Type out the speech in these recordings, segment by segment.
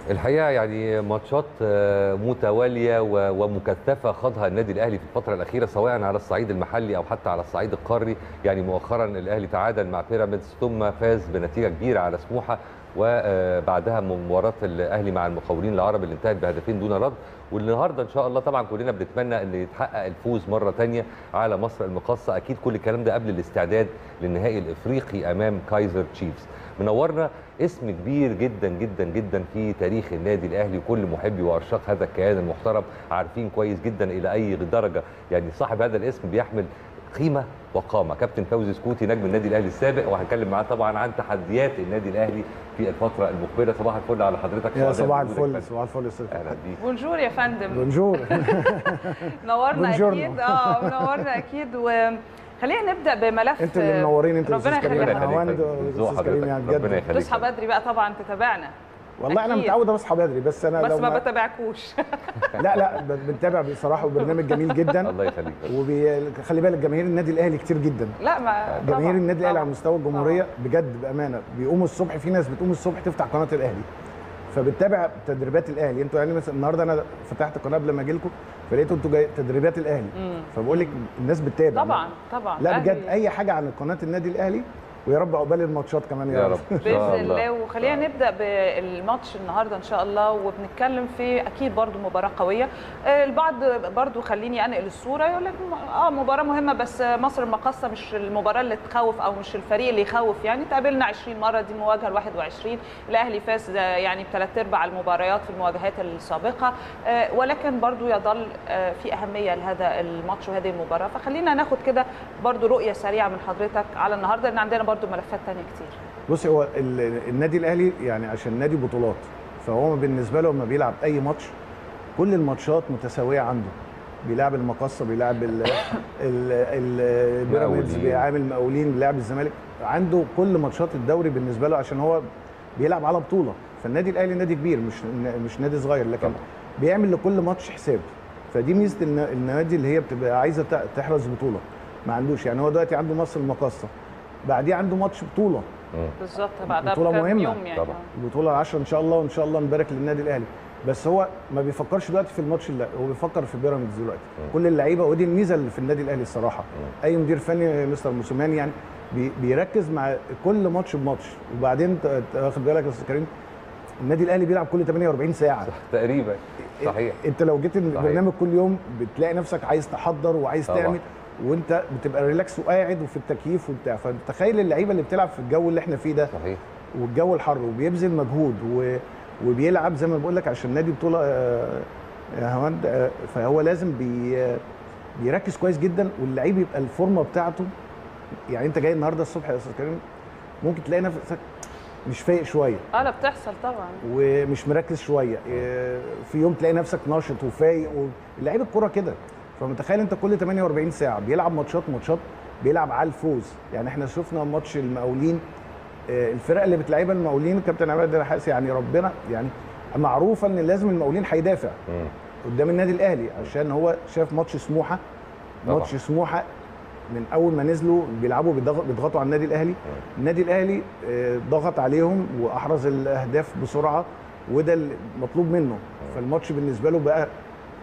الحقيقه يعني ماتشات آه، متواليه و- ومكثفه خاضها النادي الاهلي في الفتره الاخيره سواء على الصعيد المحلي او حتى على الصعيد القاري يعني مؤخرا الاهلي تعادل مع بيراميدز ثم فاز بنتيجه كبيره على سموحه وبعدها مباراه الاهلي مع المقاولين العرب اللي انتهت بهدفين دون رد والنهارده ان شاء الله طبعا كلنا بنتمنى ان يتحقق الفوز مره ثانيه على مصر المقاصه اكيد كل الكلام ده قبل الاستعداد للنهائي الافريقي امام كايزر تشيفز منورنا اسم كبير جدا جدا جدا في تاريخ النادي الاهلي وكل محبي وعشاق هذا الكيان المحترم عارفين كويس جدا الى اي درجه يعني صاحب هذا الاسم بيحمل قيمه وقامه كابتن فوزي سكوتي نجم النادي الاهلي السابق وهنتكلم معاه طبعا عن تحديات النادي الاهلي في الفتره المقبله صباح الفل على حضرتك يا سعداء صباح بوجودك الفل فندم. صباح الفل يا استاذ اهلا بيك بونجور يا فندم بونجور نورنا بونجورنو. اكيد اه منورنا اكيد وخلينا نبدا بملف انت اللي منورين انت ربنا استاذ كريم يخليك. ربنا انا يخليك هواند فندم. ذوق استاذ كريم يعني حضرتك. ربنا بجد يخليك تصحى بدري بقى طبعا تتابعنا والله انا أكيد. متعود اصحى بدري بس انا بس لو ما بتابعكوش لا لا ب- بنتابع بصراحه وبرنامج جميل جدا الله يخليك وخلي بالك جماهير النادي الاهلي كتير جدا لا ما جماهير طبعاً، النادي الاهلي طبعاً. على مستوى الجمهوريه بجد بامانه بيقوموا الصبح في ناس بتقوم الصبح تفتح قناه الاهلي فبتتابع تدريبات الاهلي انتوا يعني مثلا النهارده انا فتحت القناه قبل ما اجي لكم فلقيتوا انتوا جاي تدريبات الاهلي مم. فبقول لك الناس بتتابع طبعا طبعا لا بجد أهلي. اي حاجه عن قناه النادي الاهلي ويا رب عقبال الماتشات كمان يا رب إن شاء باذن الله وخلينا نبدا بالماتش النهارده ان شاء الله وبنتكلم في اكيد برضو مباراه قويه آه، البعض برضو خليني انقل الصوره يقول لك اه مباراه مهمه بس مصر المقاصه مش المباراه اللي تخوف او مش الفريق اللي يخوف يعني تقابلنا 20 مره دي مواجهه ال 21 الاهلي فاز آه، يعني بثلاث ارباع المباريات في المواجهات السابقه آه، ولكن برضو يظل آه، في اهميه لهذا الماتش وهذه المباراه فخلينا ناخد كده برضو رؤيه سريعه من حضرتك على النهارده لان عندنا برضو ملفات تانية كتير بص هو ال- النادي الاهلي يعني عشان نادي بطولات فهو بالنسبه له لما بيلعب اي ماتش كل الماتشات متساويه عنده بيلعب المقصه بيلعب ال- ال- البيراميدز مقاولين. بيعامل المقاولين بيلعب الزمالك عنده كل ماتشات الدوري بالنسبه له عشان هو بيلعب على بطوله فالنادي الاهلي نادي كبير مش مش نادي صغير لكن طبعا. بيعمل لكل ماتش حساب فدي ميزه الن- النوادي اللي هي بتبقى عايزه ت- تحرز بطوله ما عندوش يعني هو دلوقتي عنده مصر المقاصه بعديه عنده ماتش بطوله بالظبط بعدها بطولة بكام مهمة. يوم يعني طبعا. البطوله العشرة ان شاء الله وان شاء الله نبارك للنادي الاهلي بس هو ما بيفكرش دلوقتي في الماتش اللي هو بيفكر في بيراميدز دلوقتي كل اللعيبه ودي الميزه اللي في النادي الاهلي الصراحه اي مدير فني مستر موسيماني يعني بي- بيركز مع كل ماتش بماتش وبعدين ت- ت- واخد بالك يا استاذ كريم النادي الاهلي بيلعب كل 48 ساعه صح تقريبا صحيح انت لو جيت البرنامج كل يوم بتلاقي نفسك عايز تحضر وعايز طبعا. تعمل وانت بتبقى ريلاكس وقاعد وفي التكييف وبتاع فتخيل اللعيبه اللي بتلعب في الجو اللي احنا فيه ده صحيح والجو الحر وبيبذل مجهود و... وبيلعب زي ما بقول لك عشان نادي بطوله آه، يا هوند آه، فهو لازم بي... آه، بيركز كويس جدا واللعيب يبقى الفورمه بتاعته يعني انت جاي النهارده الصبح يا استاذ كريم ممكن تلاقي نفسك مش فايق شويه اه لا بتحصل طبعا ومش مركز شويه آه، في يوم تلاقي نفسك ناشط وفايق لعيب الكوره كده فمتخيل انت كل 48 ساعه بيلعب ماتشات ماتشات بيلعب على الفوز يعني احنا شفنا ماتش المقاولين آه، الفرق اللي بتلعبها المقاولين كابتن عماد النحاس يعني ربنا يعني معروفه ان لازم المقاولين هيدافع مم. قدام النادي الاهلي عشان هو شاف ماتش سموحه طبعا. ماتش سموحه من اول ما نزلوا بيلعبوا بيضغ- بيضغطوا على النادي الاهلي النادي الاهلي آه، ضغط عليهم واحرز الاهداف بسرعه وده المطلوب منه فالماتش بالنسبه له بقى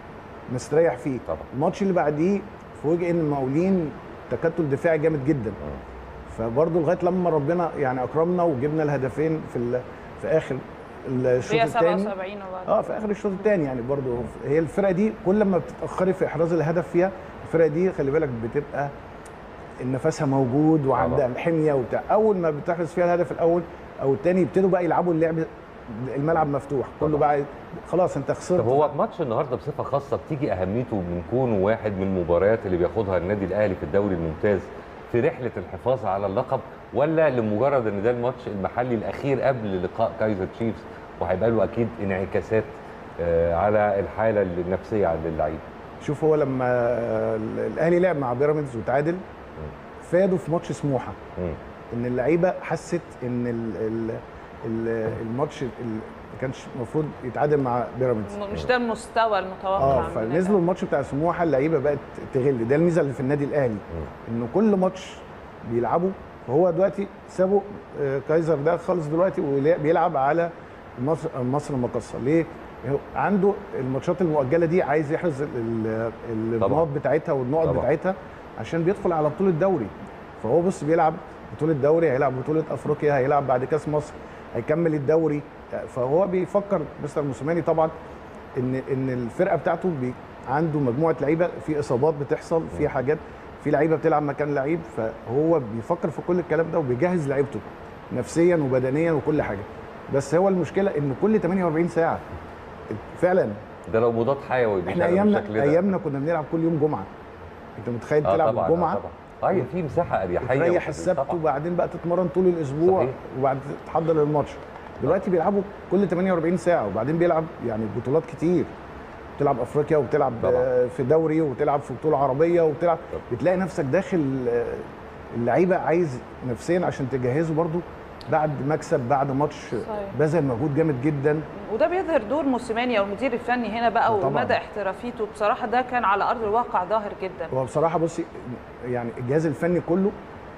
مستريح فيه طبعا. الماتش اللي بعديه فوجئ ان المقاولين تكتل دفاعي جامد جدا فبرضه لغايه لما ربنا يعني اكرمنا وجبنا الهدفين في ال- في اخر الشوط هي الثاني 77 وبعد اه في اخر الشوط الثاني يعني برضو هي الفرقه دي كل ما بتتاخري في احراز الهدف فيها الفرقه دي خلي بالك بتبقى نفسها موجود وعندها طبعا. الحميه وبتاع اول ما بتحرز فيها الهدف الاول او الثاني يبتدوا بقى يلعبوا اللعب الملعب مفتوح كله طبعا. بقى خلاص انت خسرت طب هو ماتش النهارده بصفه خاصه بتيجي اهميته من كونه واحد من المباريات اللي بياخدها النادي الاهلي في الدوري الممتاز في رحله الحفاظ على اللقب ولا لمجرد ان ده الماتش المحلي الاخير قبل لقاء كايزر تشيفز وهيبقى له اكيد انعكاسات آه، على الحاله النفسيه عند اللعيبه شوف هو لما الاهلي لعب مع بيراميدز وتعادل فادوا في ماتش سموحه مم. ان اللعيبه حست ان ال ال ال الماتش ال- ما كانش المفروض يتعادل مع بيراميدز م- مش ده المستوى المتوقع اه من فنزلوا الأهلي. الماتش بتاع سموحه اللعيبه بقت تغل ده الميزه اللي في النادي الاهلي انه كل ماتش بيلعبوا وهو دلوقتي سابوا آه، كايزر ده خالص دلوقتي وبيلعب على مصر مصر المقصه ليه؟ هو عنده الماتشات المؤجله دي عايز يحرز ال- ال- النقط بتاعتها والنقط طبعا. بتاعتها عشان بيدخل على بطوله دوري فهو بص بيلعب بطوله دوري هيلعب بطوله افريقيا هيلعب بعد كاس مصر هيكمل الدوري فهو بيفكر مستر موسيماني طبعا ان ان الفرقه بتاعته بي عنده مجموعه لعيبه في اصابات بتحصل في حاجات في لعيبه بتلعب مكان لعيب فهو بيفكر في كل الكلام ده وبيجهز لعيبته نفسيا وبدنيا وكل حاجه بس هو المشكله ان كل 48 ساعه فعلا ده لو مضاد حيوي احنا بيشتغل ايامنا بالشكل ده. ايامنا كنا بنلعب كل يوم جمعه انت متخيل آه تلعب طبعاً، الجمعه آه طبعا اه هي في مساحه اريحيه تريح وحدود السبت طبعاً. وبعدين بقى تتمرن طول الاسبوع صحيح. وبعد تحضر للماتش دلوقتي بيلعبوا كل 48 ساعه وبعدين بيلعب يعني بطولات كتير بتلعب افريقيا وبتلعب طبعاً. آه، في دوري وتلعب في بطوله عربيه وبتلعب طبعاً. بتلاقي نفسك داخل آه، اللعيبه عايز نفسيا عشان تجهزه برضو بعد مكسب بعد ماتش صحيح. بذل مجهود جامد جدا وده بيظهر دور موسيماني او المدير الفني هنا بقى طبعاً. ومدى احترافيته بصراحه ده كان على ارض الواقع ظاهر جدا هو بصراحه بصي يعني الجهاز الفني كله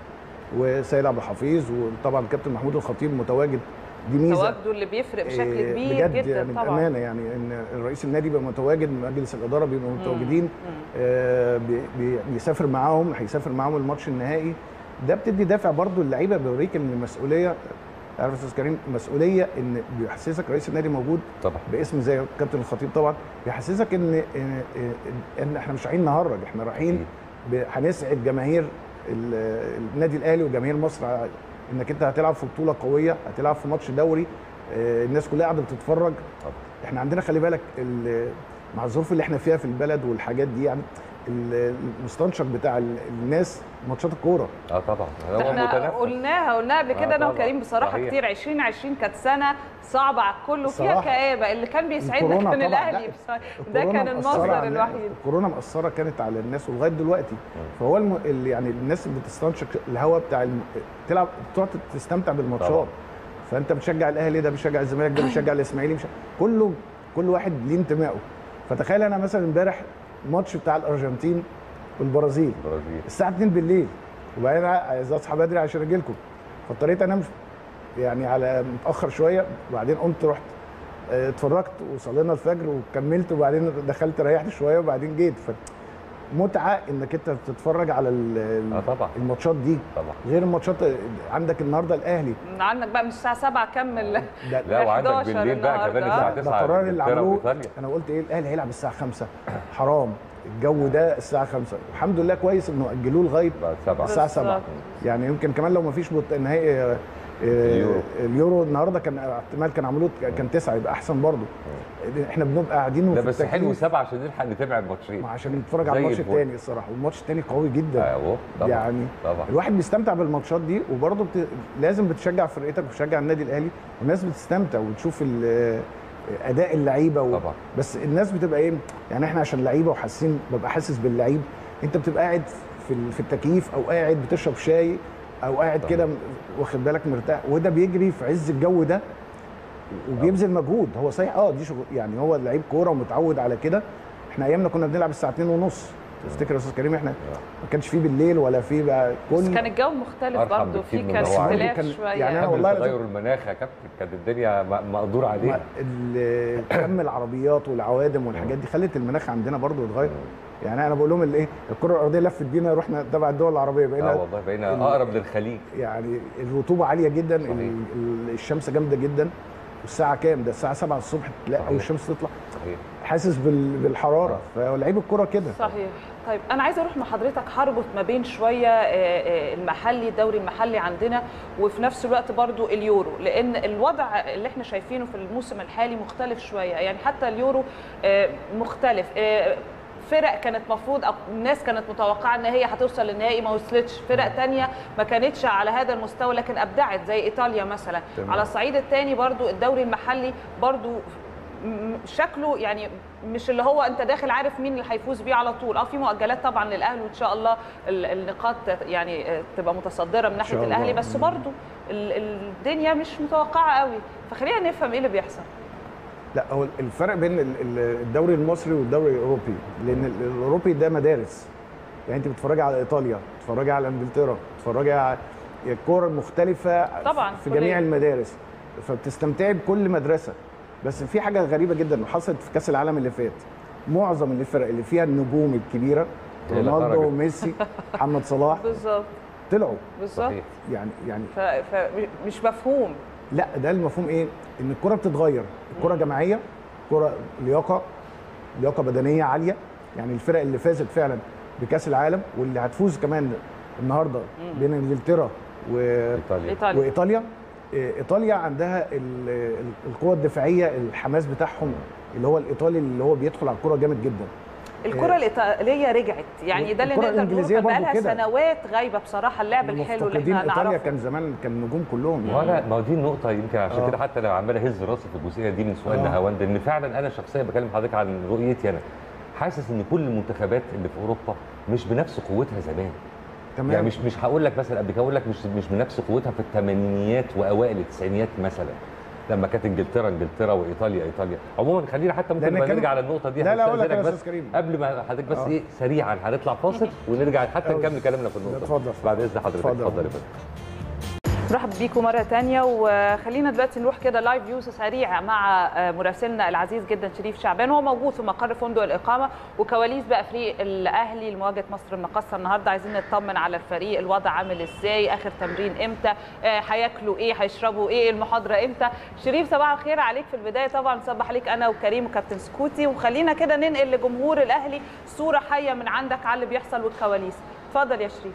وسيد عبد الحفيظ وطبعا كابتن محمود الخطيب متواجد دي ميزه تواجده اللي بيفرق بشكل إيه، كبير بجد جدا يعني طبعا بامانه يعني ان رئيس النادي يبقى متواجد مجلس الاداره بيبقوا متواجدين آه بي- بي- بيسافر معاهم هيسافر معاهم الماتش النهائي ده بتدي دافع برضو اللعيبه بيوريك ان المسؤوليه عارف يا استاذ كريم مسؤوليه ان بيحسسك رئيس النادي موجود طبعا باسم زي كابتن الخطيب طبعا بيحسسك ان ان, إن احنا مش رايحين نهرج احنا رايحين ب- هنسعد جماهير ال- النادي الاهلي وجماهير مصر ع- انك انت هتلعب في بطوله قويه هتلعب في ماتش دوري آه، الناس كلها قاعده بتتفرج طبعا. احنا عندنا خلي بالك ال- مع الظروف اللي احنا فيها في البلد والحاجات دي يعني ال- المستنشق بتاع ال- الناس ماتشات الكوره اه طبعا هو احنا متنفس قلناها قلناها قبل آه كده انا طبعاً. وكريم بصراحه صحيح. كتير 2020 كانت سنه صعبه على الكل وفيها الصراحة. كآبه اللي كان بيسعدنا الكورونا كان طبعاً. الاهلي لا، بصراحة. ده الكورونا كان مأثرة المصدر على- الوحيد الكورونا مأثرة كانت على الناس ولغايه دلوقتي فهو الم... اللي يعني الناس اللي بتستنشق الهواء بتاع الم... تلعب تقعد تستمتع بالماتشات طبعاً. فانت بتشجع الاهلي ده بيشجع الزمالك ده بيشجع الاسماعيلي مش... كله كل واحد ليه انتمائه فتخيل انا مثلا امبارح ماتش بتاع الارجنتين والبرازيل البرازيل الساعه 2 بالليل وبعدين عايز اصحى بدري عشان اجي لكم فاضطريت انام يعني على متاخر شويه وبعدين قمت رحت آه، اتفرجت وصلينا الفجر وكملت وبعدين دخلت ريحت شويه وبعدين جيت فمتعه انك انت تتفرج على ال- اه طبعا الماتشات دي طبعا غير الماتشات عندك النهارده الاهلي عندك بقى من الساعه 7 كمل ده لا وعندك 11 بالليل بقى كمان النهاردة. الساعه ده 9 قرار اللي إنجلترا عملوه وإيطاليا. انا قلت ايه الاهلي هيلعب الساعه 5 حرام الجو ده الساعه 5 الحمد لله كويس انه اجلوه لغايه بعد سبعة الساعه 7 بالظبط. يعني يمكن كمان لو ما فيش بط... نهائي آه، اليورو. اليورو النهارده كان احتمال كان عملوه كان 9 يبقى احسن برضه احنا بنبقى قاعدين ده وفي بس حلو التكييف سبعة عشان نلحق نتابع الماتشين ما عشان نتفرج على زي الماتش الفل. الثاني الصراحه والماتش الثاني قوي جدا اهو طبعا يعني طبعا الواحد بيستمتع بالماتشات دي وبرضه بت... لازم بتشجع فرقتك وتشجع النادي الاهلي والناس بتستمتع وتشوف ال- اداء اللعيبه و... طبعا. بس الناس بتبقى ايه يعني احنا عشان لعيبه وحاسين ببقى حاسس باللعيب انت بتبقى قاعد في ال- في التكييف او قاعد بتشرب شاي او قاعد طبعا. كده م- واخد بالك مرتاح وده بيجري في عز الجو ده وبيبذل مجهود هو صحيح اه دي شغل يعني هو لعيب كوره ومتعود على كده احنا ايامنا كنا بنلعب الساعه 2 ونص تفتكر يا استاذ كريم احنا ما كانش فيه بالليل ولا فيه بقى بس كل كان الجو مختلف أرحم برضه بكتير في من كان اللي هو عليه. اختلاف كان- شويه يعني أنا قبل والله تغير المناخ يا كابتن كانت الدنيا م- مقدور عليها ما- ال- كم العربيات والعوادم والحاجات دي خلت المناخ عندنا برضو يتغير يعني انا بقول لهم الايه الكره الارضيه لفت بينا رحنا تبع الدول العربيه اه بقينا والله بقينا ال- اقرب للخليج يعني الرطوبه عاليه جدا صحيح. ال- ال- الشمس جامده جدا والساعه كام ده الساعه 7 الصبح تلاقي صحيح. اول الشمس تطلع صحيح حاسس بال- بالحراره فلعيب الكره كده صحيح طيب انا عايزه اروح مع حضرتك هربط ما بين شويه آه، آه، المحلي الدوري المحلي عندنا وفي نفس الوقت برضو اليورو لان الوضع اللي احنا شايفينه في الموسم الحالي مختلف شويه يعني حتى اليورو آه، مختلف آه، فرق كانت مفروض أو الناس كانت متوقعه ان هي هتوصل للنهائي ما وصلتش فرق تانية ما كانتش على هذا المستوى لكن ابدعت زي ايطاليا مثلا تمام. على الصعيد الثاني برضو الدوري المحلي برضو م- شكله يعني مش اللي هو انت داخل عارف مين اللي هيفوز بيه على طول اه في مؤجلات طبعا للاهلي وان شاء الله ال- النقاط يعني آه، تبقى متصدره من ناحيه شاء الله. الاهلي بس برضو ال- الدنيا مش متوقعه قوي فخلينا نفهم ايه اللي بيحصل لا هو الفرق بين ال- ال- الدوري المصري والدوري الاوروبي لان ال- الاوروبي ده مدارس يعني انت بتتفرجي على ايطاليا بتتفرجي على انجلترا بتتفرجي على الكوره المختلفه طبعاً، في كلية. جميع المدارس فبتستمتعي بكل مدرسه بس في حاجه غريبه جدا حصلت في كاس العالم اللي فات معظم الفرق اللي فيها النجوم الكبيره هي اللي رونالدو خرجت. وميسي محمد صلاح بالظبط طلعوا بالظبط صحيح يعني يعني فمش مفهوم لا ده المفهوم ايه؟ ان الكره بتتغير، الكره جماعيه، كره لياقه لياقه بدنيه عاليه، يعني الفرق اللي فازت فعلا بكاس العالم واللي هتفوز كمان النهارده بين انجلترا و... ايطاليا ايطاليا وايطاليا إيه، ايطاليا عندها ال- ال- القوه الدفاعيه الحماس بتاعهم اللي هو الايطالي اللي هو بيدخل على الكره جامد جدا الكره الايطاليه رجعت يعني ده اللي الكرة نقدر نقول الإنجليزية كان برضو بقالها كده. سنوات غايبه بصراحه اللعب الحلو اللي مفتقدين احنا ايطاليا نعرفه كان زمان كان النجوم كلهم وانا ما هو دي النقطة يمكن عشان آه. كده حتى انا عمال اهز راسي في الجزئية دي من سؤال آه. نهاوند ان فعلا انا شخصيا بكلم حضرتك عن رؤيتي انا حاسس ان كل المنتخبات اللي في اوروبا مش بنفس قوتها زمان تمام يعني مش مش هقول لك مثلا قبل كده اقول لك مش مش بنفس قوتها في الثمانينيات واوائل التسعينيات مثلا لما كانت انجلترا انجلترا وايطاليا ايطاليا عموما خلينا حتى ممكن لأن نبقى كان- نرجع للنقطه دي لا لا اقول لك هستأذنك يا بس استاذ كريم قبل ما حضرتك بس آه. ايه سريعا هنطلع فاصل ونرجع حتى أه. نكمل كلامنا في النقطه دي. اتفضل. بعد اذن حضرتك اتفضل. اتفضل يا فندم نرحب بيكم مرة تانية وخلينا دلوقتي نروح كده لايف فيو سريع مع آه، مراسلنا العزيز جدا شريف شعبان هو موجود في مقر فندق الإقامة وكواليس بقى فريق الأهلي لمواجهة مصر المقاصة النهاردة عايزين نطمن على الفريق الوضع عامل ازاي آخر تمرين امتى آه، هياكلوا ايه هيشربوا ايه المحاضرة امتى شريف صباح الخير عليك في البداية طبعا صباح عليك أنا وكريم وكابتن سكوتي وخلينا كده ننقل لجمهور الأهلي صورة حية من عندك على اللي بيحصل والكواليس اتفضل يا شريف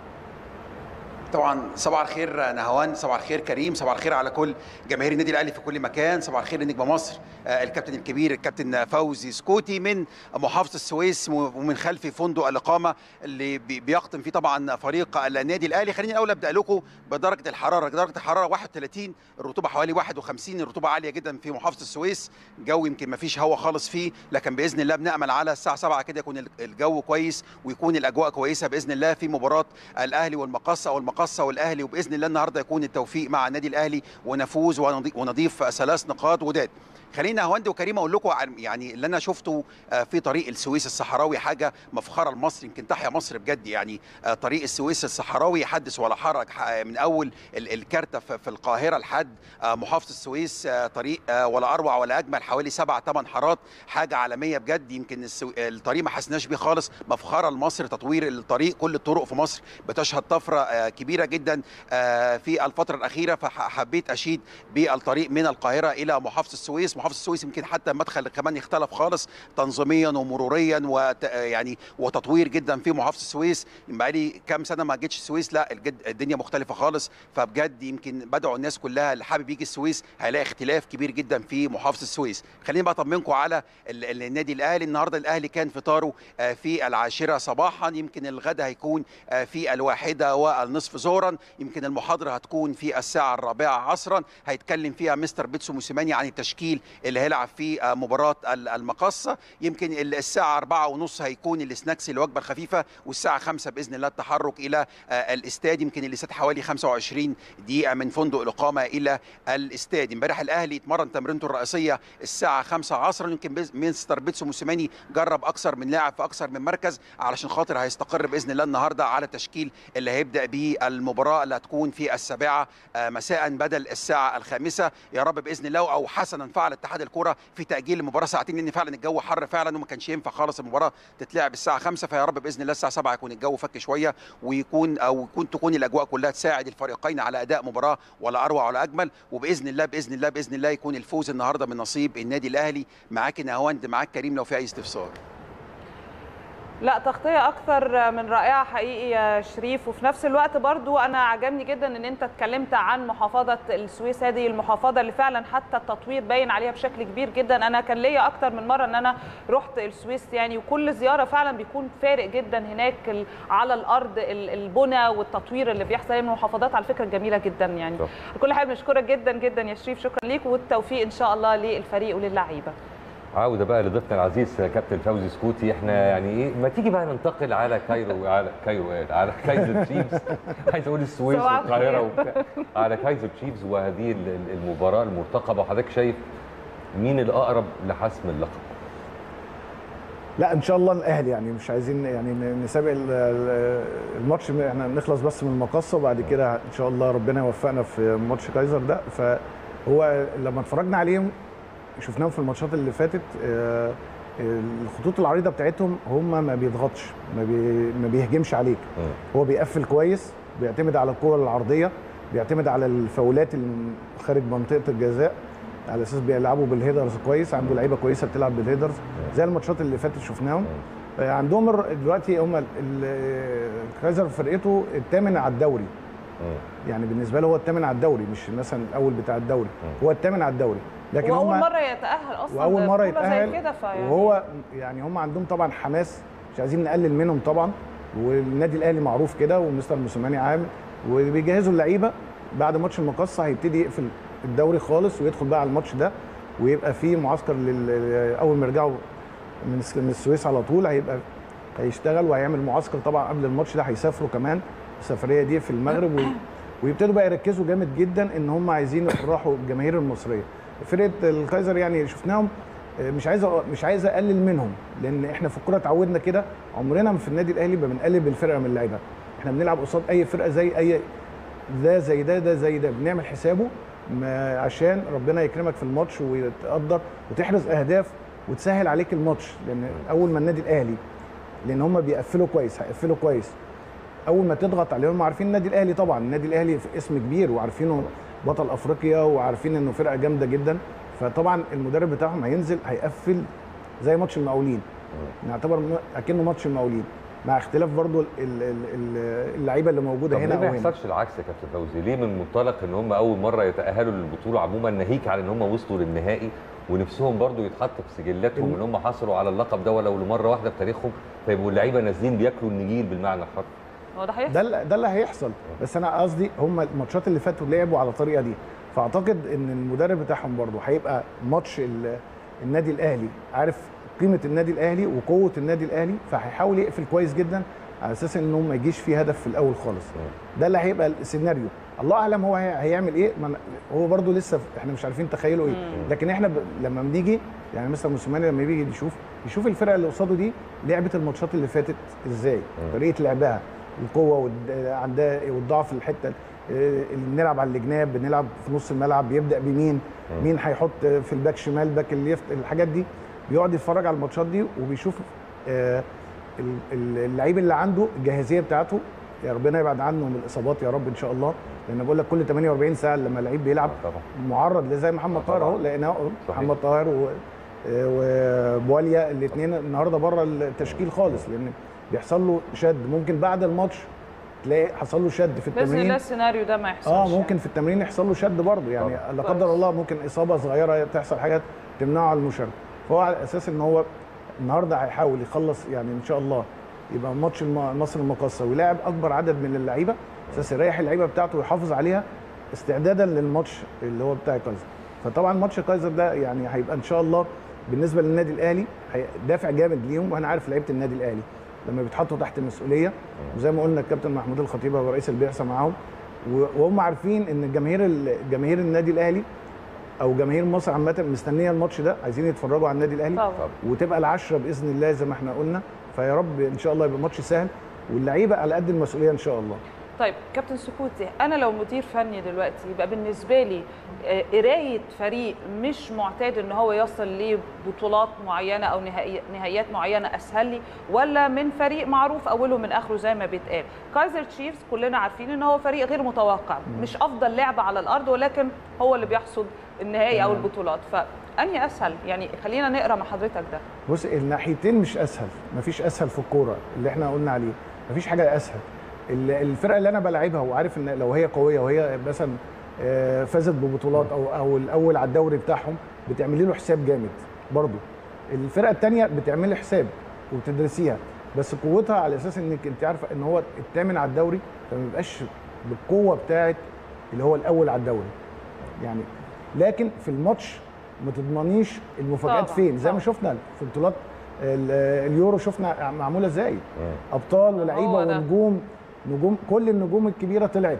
طبعا صباح الخير نهوان صباح الخير كريم صباح الخير على كل جماهير النادي الاهلي في كل مكان صباح الخير لنجم مصر آه، الكابتن الكبير الكابتن فوزي سكوتي من محافظه السويس ومن خلف فندق الاقامه اللي بي- بيقطن فيه طبعا فريق النادي الاهلي خليني الاول ابدا لكم بدرجه الحراره درجه الحراره 31 الرطوبه حوالي 51 الرطوبه عاليه جدا في محافظه السويس الجو يمكن ما فيش هواء خالص فيه لكن باذن الله بنامل على الساعه 7 كده يكون الجو كويس ويكون الاجواء كويسه باذن الله في مباراه الاهلي والمقصه او المقصه والاهلي وباذن الله النهارده يكون التوفيق مع النادي الاهلي ونفوز ونضي- ونضيف ثلاث نقاط وداد خلينا هوند وكريم اقول لكم عن يعني اللي انا شفته آه، في طريق السويس الصحراوي حاجه مفخره لمصر يمكن تحيا مصر بجد يعني آه، طريق السويس الصحراوي حدث ولا حرج ح- من اول ال- الكارته في في القاهره لحد آه، محافظه السويس آه، طريق آه، ولا اروع ولا اجمل حوالي سبع ثمان حارات حاجه عالميه بجد يمكن السو... الطريق ما حسناش بيه خالص مفخره لمصر تطوير الطريق كل الطرق في مصر بتشهد طفره آه، كبيره جدا آه، في الفتره الاخيره فحبيت اشيد بالطريق من القاهره الى محافظه السويس محافظه السويس يمكن حتى المدخل كمان اختلف خالص تنظيميا ومروريا وت... يعني وتطوير جدا في محافظه السويس بقالي كام سنه ما جيتش السويس لا الجد... الدنيا مختلفه خالص فبجد يمكن بدعو الناس كلها اللي حابب يجي السويس هيلاقي اختلاف كبير جدا في محافظه السويس خليني بقى اطمنكم على ال... ال- النادي الاهلي النهارده الاهلي كان فطاره آه، في العاشره صباحا يمكن الغدا هيكون آه، في الواحده والنصف ظهرا يمكن المحاضره هتكون في الساعه الرابعه عصرا هيتكلم فيها مستر بيتسو موسيماني عن التشكيل اللي هيلعب في آه، مباراه ال- المقصه يمكن ال- الساعه أربعة ونص هيكون السناكس الوجبه الخفيفه والساعه خمسة باذن الله التحرك الى آه، الاستاد يمكن الاستاد حوالي 25 دقيقه من فندق الاقامه الى الاستاد امبارح الاهلي اتمرن تمرينته الرئيسيه الساعه 5 عصرا يمكن بيز- مستر بيتسو موسيماني جرب اكثر من لاعب في اكثر من مركز علشان خاطر هيستقر باذن الله النهارده على التشكيل اللي هيبدا بيه المباراه اللي هتكون في السابعه آه، مساء بدل الساعه الخامسه يا رب باذن الله او حسنا فعل اتحاد الكره في تاجيل المباراه ساعتين لان فعلا الجو حر فعلا وما كانش ينفع خالص المباراه تتلعب الساعه 5 فيا رب باذن الله الساعه 7 يكون الجو فك شويه ويكون او يكون تكون الاجواء كلها تساعد الفريقين على اداء مباراه ولا اروع ولا اجمل وباذن الله باذن الله باذن الله يكون الفوز النهارده من نصيب النادي الاهلي معاك نهاوند معاك كريم لو في اي استفسار لا تغطية أكثر من رائعة حقيقي يا شريف وفي نفس الوقت برضو أنا عجبني جدا إن أنت اتكلمت عن محافظة السويس هذه المحافظة اللي فعلا حتى التطوير باين عليها بشكل كبير جدا أنا كان ليا أكثر من مرة إن أنا رحت السويس يعني وكل زيارة فعلا بيكون فارق جدا هناك ال- على الأرض ال- البنى والتطوير اللي بيحصل هي من المحافظات على فكرة جميلة جدا يعني صح. كل حاجة بنشكرك جدا جدا يا شريف شكرا ليك والتوفيق إن شاء الله للفريق وللعيبة عودة بقى لضيفنا العزيز كابتن فوزي سكوتي احنا يعني ايه ما تيجي بقى ننتقل على كايرو على كايرو إيه؟ على كايزر تشيفز عايز اقول السويس صباح والقاهرة الخير. وبتاع على كايزر تشيفز وهذه ال- ال- المباراة المرتقبة وحضرتك شايف مين الأقرب لحسم اللقب؟ لا ان شاء الله الاهلي يعني مش عايزين يعني ن- نسابق ال- ال- الماتش احنا نخلص بس من المقصه وبعد كده ان شاء الله ربنا يوفقنا في ماتش كايزر ده ف هو لما اتفرجنا عليهم شفناهم في الماتشات اللي فاتت آه، الخطوط العريضه بتاعتهم هم ما بيضغطش ما, بي ما بيهجمش عليك هو بيقفل كويس بيعتمد على الكور العرضيه بيعتمد على الفاولات اللي خارج منطقه الجزاء على اساس بيلعبوا بالهيدرز كويس عنده لعيبه كويسه بتلعب بالهيدرز زي الماتشات اللي فاتت شفناهم آه، عندهم الر- دلوقتي هم ال- ال- كايزر فرقته الثامن على الدوري يعني بالنسبه له هو الثامن على الدوري مش مثلا الاول بتاع الدوري هو الثامن على الدوري لكن واول هم مره يتاهل اصلا واول مره لبطولة يتاهل زي كده فيعني وهو يعني هم عندهم طبعا حماس مش عايزين نقلل منهم طبعا والنادي الاهلي معروف كده ومستر موسيماني عامل وبيجهزوا اللعيبه بعد ماتش المقصه هيبتدي يقفل الدوري خالص ويدخل بقى على الماتش ده ويبقى في معسكر لل... اول ما يرجعوا من الس- من السويس على طول هيبقى هيشتغل وهيعمل معسكر طبعا قبل الماتش ده هيسافروا كمان السفريه دي في المغرب وي... ويبتدوا بقى يركزوا جامد جدا ان هم عايزين يفرحوا الجماهير المصريه فرقه الكايزر يعني شفناهم آه، مش عايز أ- مش عايز اقلل منهم لان احنا في الكوره اتعودنا كده عمرنا ما في النادي الاهلي ما بنقلب الفرقه من اللعيبه احنا بنلعب قصاد اي فرقه زي اي ده زي ده ده زي ده بنعمل حسابه ما عشان ربنا يكرمك في الماتش ويتقدر وتحرز اهداف وتسهل عليك الماتش لان اول ما النادي الاهلي لان هم بيقفلوا كويس هيقفلوا كويس اول ما تضغط عليهم هم عارفين النادي الاهلي طبعا النادي الاهلي في اسم كبير وعارفينه بطل افريقيا وعارفين انه فرقه جامده جدا فطبعا المدرب بتاعهم هينزل هيقفل زي ماتش المقاولين نعتبر م- اكنه ماتش المقاولين مع اختلاف برضو ال- ال- ال- اللعيبه اللي موجوده طب هنا ليه او ما هنا يحصلش العكس يا كابتن فوزي؟ ليه من منطلق ان هم اول مره يتاهلوا للبطوله عموما ناهيك على ان هم وصلوا للنهائي ونفسهم برضو يتحط في سجلاتهم ان هم حصلوا على اللقب ده ولو لمره واحده في تاريخهم فيبقوا اللعيبه نازلين بياكلوا النجيل بالمعنى الحرفي. هو ده هيحصل ده اللي- ده اللي هيحصل بس انا قصدي هم الماتشات اللي فاتوا لعبوا على الطريقه دي فاعتقد ان المدرب بتاعهم برضه هيبقى ماتش ال- النادي الاهلي عارف قيمه النادي الاهلي وقوه النادي الاهلي فهيحاول يقفل كويس جدا على اساس انه ما يجيش فيه هدف في الاول خالص ده اللي هيبقى السيناريو الله اعلم هو هي- هيعمل ايه ما أنا- هو برضه لسه ف- احنا مش عارفين تخيله ايه لكن احنا ب... لما بنيجي يعني مثلا موسيماني لما بيجي يشوف يشوف الفرقه اللي قصاده دي لعبت الماتشات اللي فاتت ازاي طريقه لعبها القوه والد- عندها والضعف في الحته آه، اللي بنلعب على الجناب بنلعب في نص الملعب بيبدا بمين مين هيحط في الباك شمال باك الليفت الحاجات دي بيقعد يتفرج على الماتشات دي وبيشوف آه، ال- ال- اللعيب اللي عنده الجاهزيه بتاعته يا ربنا يبعد عنه من الاصابات يا رب ان شاء الله لان بقول لك كل 48 ساعه لما لعيب بيلعب طبعا معرض لزي محمد طاهر اهو لقيناه أهو، صحيح. محمد طاهر و وبواليا الاثنين النهارده بره التشكيل خالص لان بيحصل له شد ممكن بعد الماتش تلاقي حصل له شد في باذن الله التمرين السيناريو ده ما يحصلش اه ممكن في التمرين يحصل له شد برضه يعني طبعا. لا قدر الله ممكن اصابه صغيره تحصل حاجات تمنعه على المشاركه فهو على اساس ان هو النهارده هيحاول يخلص يعني ان شاء الله يبقى ماتش الم- مصر المقاصه ويلاعب اكبر عدد من اللعيبه اساس يريح اللعيبه بتاعته ويحافظ عليها استعدادا للماتش اللي هو بتاع كايزر فطبعا ماتش كايزر ده يعني هيبقى ان شاء الله بالنسبه للنادي الاهلي هي- دافع جامد ليهم وانا عارف لعيبه النادي الاهلي لما بيتحطوا تحت مسؤوليه وزي ما قلنا الكابتن محمود الخطيب هو رئيس البعثه معاهم و- وهم عارفين ان الجماهير ال- جماهير النادي الاهلي او جماهير مصر عامه مستنيه الماتش ده عايزين يتفرجوا على النادي الاهلي طبعا وتبقى العشرة باذن الله زي ما احنا قلنا فيا رب ان شاء الله يبقى ماتش سهل واللعيبه على قد المسؤوليه ان شاء الله طيب كابتن سكوتي انا لو مدير فني دلوقتي يبقى بالنسبه لي آه، قرايه فريق مش معتاد ان هو يصل لبطولات معينه او نهائي- نهائيات معينه اسهل لي ولا من فريق معروف اوله من اخره زي ما بيتقال كايزر تشيفز كلنا عارفين ان هو فريق غير متوقع مش افضل لعبه على الارض ولكن هو اللي بيحصد النهائي او تمام. البطولات فاني اسهل يعني خلينا نقرا مع حضرتك ده بص الناحيتين مش اسهل مفيش اسهل في الكوره اللي احنا قلنا عليه مفيش حاجه اسهل ال- الفرقه اللي انا بلعبها وعارف ان لو هي قويه وهي مثلا آه، فازت ببطولات او او الاول على الدوري بتاعهم بتعملي له حساب جامد برضه الفرقه الثانيه بتعملي حساب وبتدرسيها بس قوتها على اساس انك انت عارفه ان هو الثامن على الدوري فما بيبقاش بالقوه بتاعت اللي هو الاول على الدوري يعني لكن في الماتش ما تضمنيش المفاجات طبعاً، فين زي ما طبعاً. شفنا في بطولات ال- اليورو شفنا معموله ازاي ابطال ولعيبه هو ده. ونجوم نجوم كل النجوم الكبيره طلعت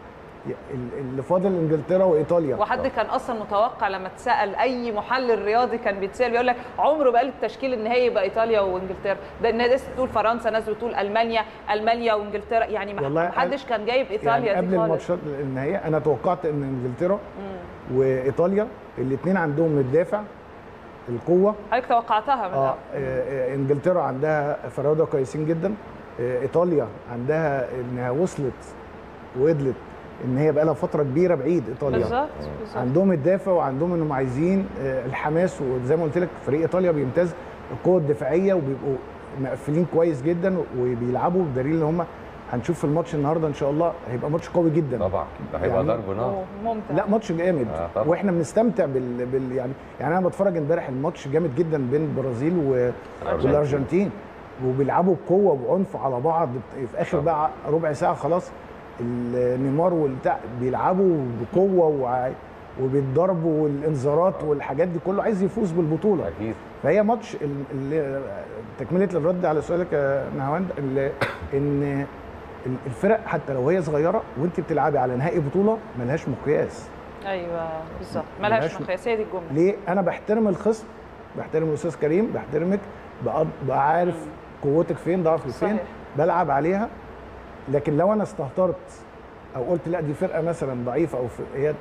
ال- اللي فاضل انجلترا وايطاليا وحد كان اصلا متوقع لما اتسال اي محلل رياضي كان بيتسال بيقول لك عمره بقى التشكيل النهائي يبقى ايطاليا وانجلترا ده الناس بتقول فرنسا ناس بتقول المانيا المانيا وانجلترا يعني ما والله ما حدش كان جايب ايطاليا يعني دي قبل خالص الماتشات النهائيه انا توقعت ان انجلترا وايطاليا الاثنين عندهم الدافع القوه حضرتك توقعتها من اه الأول. آه، انجلترا عندها فراوده كويسين جدا آه، ايطاليا عندها انها وصلت وقدرت ان هي بقى لها فتره كبيره بعيد ايطاليا بالظبط بالظبط عندهم الدافع وعندهم انهم عايزين آه، الحماس وزي ما قلت لك فريق ايطاليا بيمتاز القوه الدفاعيه وبيبقوا مقفلين كويس جدا وبيلعبوا بدليل ان هم هنشوف في الماتش النهارده ان شاء الله هيبقى ماتش قوي جدا طبعا ده هيبقى يعني- ضرب نار أوه، ممتع لا ماتش جامد آه، طبعا. واحنا بنستمتع بال... بال يعني يعني انا بتفرج امبارح الماتش جامد جدا بين البرازيل و... والارجنتين وبيلعبوا بقوه وعنف على بعض في اخر طبعا. بقى ربع ساعه خلاص النيمار والبتاع بيلعبوا بقوه وع... وبالضرب والانذارات والحاجات دي كله عايز يفوز بالبطوله اكيد فهي ماتش ال- ال- تكمله الرد على سؤالك يا نهاوند ال- ان ال- الفرق حتى لو هي صغيره وانت بتلعبي على نهائي بطوله ملهاش مقياس ايوه بالظبط ملهاش ملهاش مقياس هي دي الجمله ليه انا بحترم الخصم بحترم الاستاذ كريم بحترمك بقى بقى عارف قوتك فين ضعفك فين صحيح. بلعب عليها لكن لو انا استهترت او قلت لا دي فرقه مثلا ضعيفه او في- هي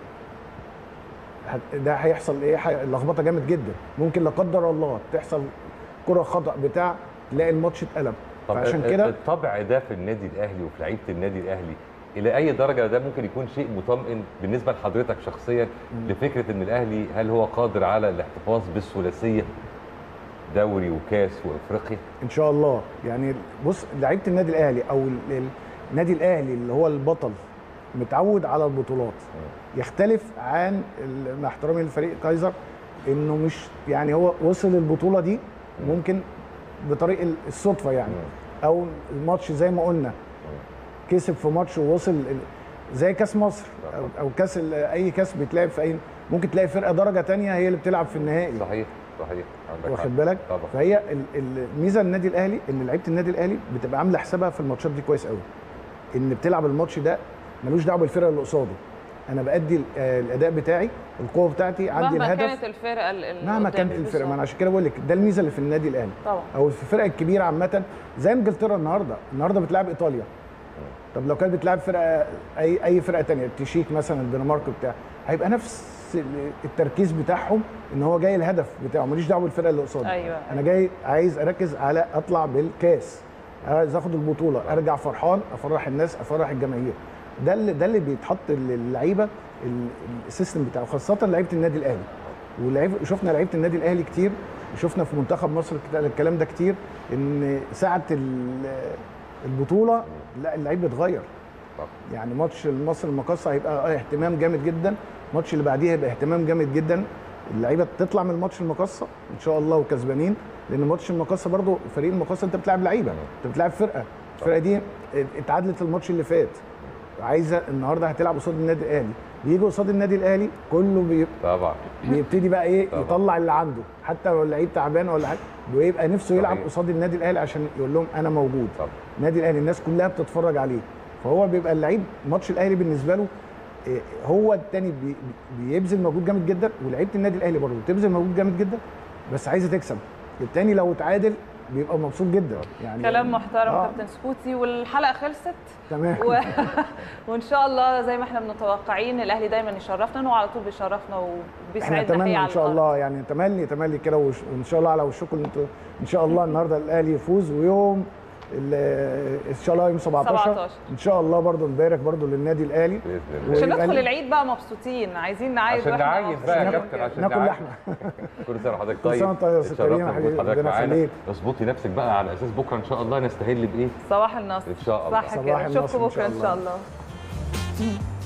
هت- ده هيحصل ايه هي- لخبطه جامد جدا ممكن لا قدر الله تحصل كره خطا بتاع تلاقي الماتش اتقلب طب فعشان ال- كده الطبع ده في النادي الاهلي وفي لعيبه النادي الاهلي الى اي درجه ده ممكن يكون شيء مطمئن بالنسبه لحضرتك شخصيا لفكره ان الاهلي هل هو قادر على الاحتفاظ بالثلاثيه دوري وكاس وافريقيا ان شاء الله يعني بص لعيبه النادي الاهلي او ال- ال- النادي الاهلي اللي هو البطل متعود على البطولات يختلف عن ال- مع احترامي لفريق كايزر انه مش يعني هو وصل البطوله دي ممكن بطريق ال- الصدفه يعني او الماتش زي ما قلنا كسب في ماتش ووصل ال- زي كاس مصر او, أو كاس ال- اي كاس بيتلعب في اي ممكن تلاقي فرقه درجه تانية هي اللي بتلعب في النهائي صحيح صحيح عندك حق. واخد بالك طبعا فهي ال- ال- الميزه النادي الاهلي ان لعيبه النادي الاهلي بتبقى عامله حسابها في الماتشات دي كويس قوي ان بتلعب الماتش ده ملوش دعوه بالفرقه اللي قصاده انا بادي ال- آه، الاداء بتاعي القوه بتاعتي عندي مهما الهدف كانت الفرقه ال- اللي مهما قدامي كانت الفرقه ما انا بالظبط. عشان كده بقول لك ده الميزه اللي في النادي الاهلي طبعا او في الفرق الكبيره عامه زي انجلترا النهارده النهارده بتلعب ايطاليا طب لو كانت بتلعب فرقه اي اي فرقه تانية التشيك مثلا الدنمارك بتاع هيبقى نفس ال- التركيز بتاعهم ان هو جاي الهدف بتاعه ماليش دعوه بالفرقه اللي قصادي أيوة. انا جاي عايز اركز على اطلع بالكاس عايز اخد البطوله ارجع فرحان افرح الناس افرح الجماهير ده اللي ده اللي بيتحط للعيبه ال- السيستم بتاعه خاصه لعيبه النادي الاهلي ولعيب شفنا لعيبه النادي الاهلي كتير شفنا في منتخب مصر كت- الكلام ده كتير ان ساعه ال- البطوله لا اللعيب بيتغير طبعا. يعني ماتش مصر المقاصه هيبقى اهتمام جامد جدا الماتش اللي بعديه هيبقى اهتمام جامد جدا اللعيبه تطلع من الماتش المقاصه ان شاء الله وكسبانين لان ماتش المقاصه برضو فريق المقاصه انت بتلعب لعيبه انت بتلعب فرقه الفرقه دي اتعادلت الماتش اللي فات عايزه النهارده هتلعب قصاد النادي الاهلي بيجي قصاد النادي الاهلي كله بي... طبعا بيبتدي بقى ايه طبعا. يطلع اللي عنده حتى لو اللعيب تعبان ولا حاجه بيبقى نفسه يلعب صحيح. قصاد النادي الاهلي عشان يقول لهم انا موجود طبعا النادي الاهلي الناس كلها بتتفرج عليه فهو بيبقى اللعيب ماتش الاهلي بالنسبه له إيه، هو التاني بي- بيبذل مجهود جامد جدا ولعيبه النادي الاهلي برضه بتبذل مجهود جامد جدا بس عايزه تكسب التاني لو اتعادل بيبقى مبسوط جدا يعني كلام محترم آه. كابتن سكوتي والحلقه خلصت تمام و... وان شاء الله زي ما احنا متوقعين الاهلي دايما يشرفنا انه على طول بيشرفنا احنا وبيسعدنا نتمنى حقيقة ان على شاء الأرض. الله يعني تملي تملي كده وش- وان شاء الله على وشكم انتوا ان شاء الله النهارده الاهلي يفوز ويوم ال- ان شاء الله يوم 17 17. ان شاء الله برضو نبارك برضو للنادي الاهلي باذن الله عشان ويبقى ندخل لي- العيد بقى مبسوطين عايزين نعايز عشان وإحنا نعايز بقى يا مبسوطين. كابتن عشان ناكل نعايز. لحمه كل سنه وحضرتك كل طيب سنة وأنت طيب يا أستاذ كريم يا اتشرفنا حبيبي. بوجود حضرتك ربنا معانا يخليك. اظبطي نفسك بقى على اساس بكره ان شاء الله نستهل بايه صباح النصر إن شاء الله. صح صباح كده النصر نشوفكم إن بكره شاء ان شاء الله. الله